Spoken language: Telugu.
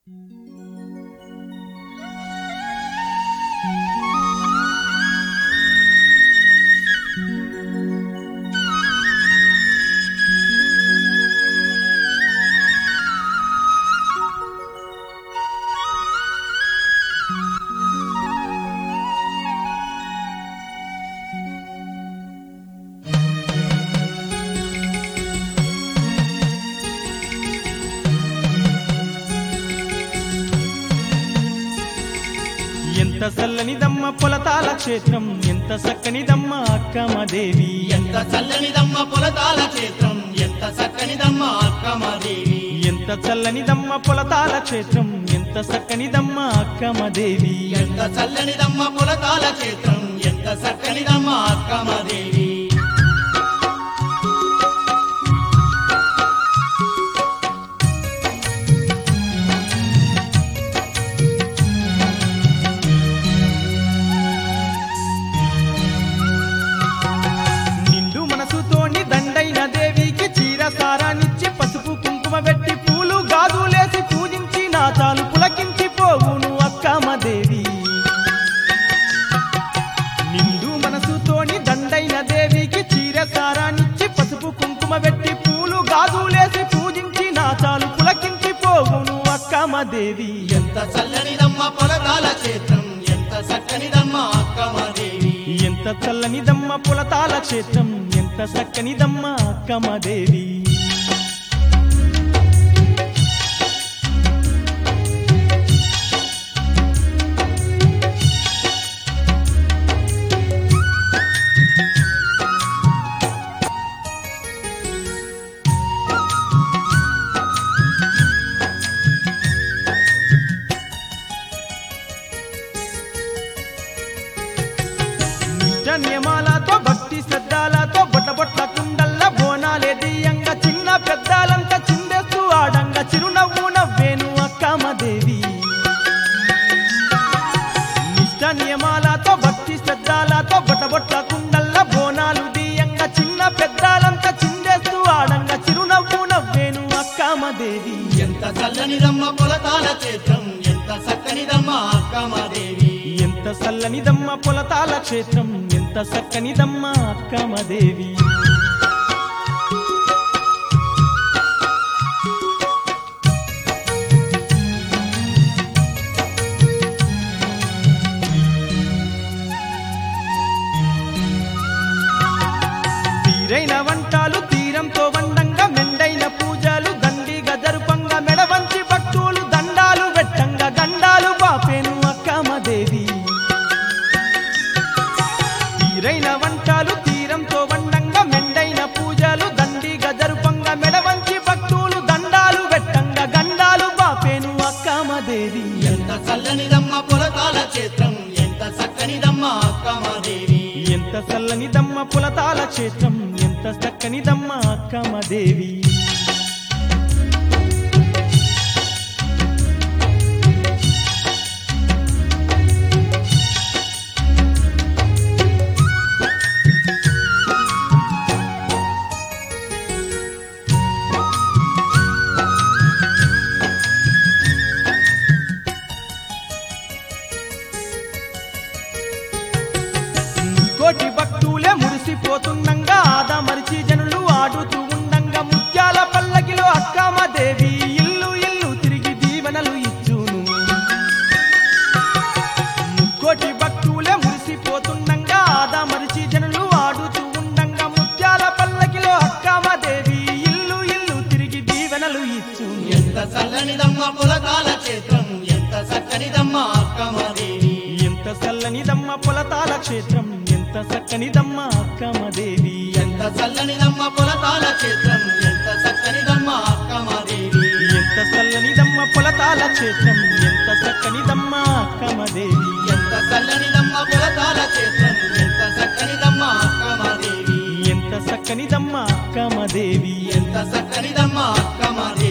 ఎంత చల్లనిదమ్మ పొలతాల క్షేత్రం ఎంత చక్కనిదమ్మ అక్కమదేవి ఎంత చల్లనిదమ్మ పొలతాల క్షేత్రం ఎంత చక్కనిదమ్మ అక్కమాదేవి ఎంత చల్లనిదమ్మ పొలతాల క్షేత్రం ఎంత చక్కనిదమ్మ అక్కమదేవి ఎంత చల్లనిదమ్మ పొలతాల క్షేత్రం ఎంత చక్కనిదమ్మ అక్కమాదేవి నిండు మనసుతోని దండైన దేవికి చీర సారానిచ్చి పసుపు కుంకుమ పెట్టి పూలు గాజులేసి పూజించి నాచాలు పులకించి పోవును అక్కమదేవి నిండు మనసుతోని దండైన దేవికి చీర సారానిచ్చి పసుపు కుంకుమ పెట్టి పూలు గాజులేసి పూజించి నాచాలు పులకించి పోవును అక్కమదేవి ఎంత చల్లనిదమ్మ పొలతాల క్షేత్రం ఎంత చక్కనిదమ్మ అక్కమాదేవి ఎంత చల్లనిదమ్మ పులతాల క్షేత్రం ఎంత చక్కనిదమ్మ అక్కమదేవి నిష్ట నియమాలతో భక్తి శ్రద్ధాలతో బొట్ట బొట్ట కుండల్ల బోనాలే దియంగా చిన్న పెద్దాలంతా చిందేస్తూ ఆడంగా చిరునవ్వు నవ్వేను అక్కమదేవి నిష్ట నియమాలతో భక్తి శ్రద్ధాలతో బొట్ట బొట్ట కుండల్ల బోనాలు దియంగా చిన్న పెద్దాలంతా చిందేస్తూ ఆడంగా చిరునవ్వు నవ్వేను అక్కమదేవి ఎంత చల్లనిదమ్మ పొలతాల క్షేత్రం ఎంత చక్కనిదమ్మ అక్కమాదేవి ఎంత చల్లనిదమ్మ పొలతాల క్షేత్రం ఎంత చక్కనిదమ్మ అక్కమదేవి తీరైన వంటాలు తీరంతో వండంగా మెండైన పూజలు దండిగా జరుపంగా మెడవంచి భక్తులు దండాలు వెట్టంగా గండాలు బాపేను అక్కమదేవి తీరైన వంటాలు తీరంతో వండంగా మెండైన పూజలు దండిగా జరుపంగా మెడవంచి భక్తులు దండాలు వెట్టంగా గండాలు బాపేను అక్కమదేవి ఎంత చల్లనిదమ్మ పొలతాల క్షేత్రం ఎంత చక్కనిదమ్మ అక్కమాదేవి ఎంత చల్లనిదమ్మ పులతాల క్షేత్రం ఎంత చక్కనిదమ్మ అక్కమదేవి కోటి భక్తులే మురిసిపోతుండగా ఆదా మరిచి జనులు ఆడుతూ ఉండంగా ముత్యాల పల్లకిలో అక్కమదేవి ఇల్లు ఇల్లు తిరిగి దీవెనలు ఇచ్చును కోటి భక్తులే మురిసిపోతుండగా ఆదా మరిచి జనులు ఆడుతూ ఉండంగా ముత్యాల పల్లకిలో అక్కమదేవి ఇల్లు ఇల్లు తిరిగి దీవెనలు ఇచ్చును ఎంత చల్లనిదమ్మ పొలతాల క్షేత్రం ఎంత చక్కనిదమ్మ అక్కమాదేవి ఎంత చల్లనిదమ్మ పొలతాల క్షేత్రం ఎంత చక్కనిదమ్మ అక్కమదేవి ఎంత చల్లనిదమ్మ పొలతాల క్షేత్రం ఎంత చక్కనిదమ్మ అక్కమాదేవి ఎంత చల్లనిదమ్మ పొలతాల క్షేత్రం ఎంత చక్కనిదమ్మ అక్కమదేవి ఎంత చల్లనిదమ్మ పొలతాల క్షేత్రం ఎంత చక్కనిదమ్మ అక్కమాదేవి ఎంత చక్కనిదమ్మ అక్కమదేవి ఎంత చక్కనిదమ్మ అక్కమాదేవి